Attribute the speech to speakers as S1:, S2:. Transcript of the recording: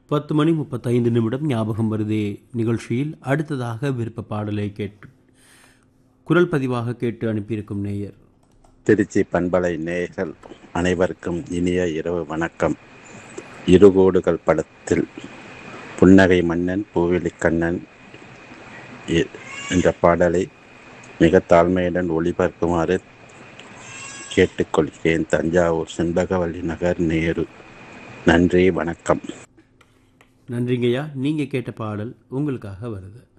S1: பத்து மணி முப்பத்தைந்து நிமிடம் ஞாபகம் வருதே நிகழ்ச்சியில் அடுத்ததாக விருப்ப பாடலை கேட்டு குரல் பதிவாக கேட்டு அனுப்பியிருக்கும் நேயர்
S2: திருச்சி பண்பலை நேயர்கள் அனைவருக்கும் இனிய இரவு வணக்கம் இருகோடுகள் படத்தில் புன்னகை மன்னன் பூவிலிக்கண்ணன் எ- என்ற பாடலை மிக தாழ்மையுடன் ஒளிபரப்புமாறு கேட்டுக்கொள்கிறேன் தஞ்சாவூர் செண்பகவல்லி நகர் நேரு நன்றி வணக்கம்
S1: நன்றிங்கய்யா நீங்கள் கேட்ட பாடல் உங்களுக்காக வருது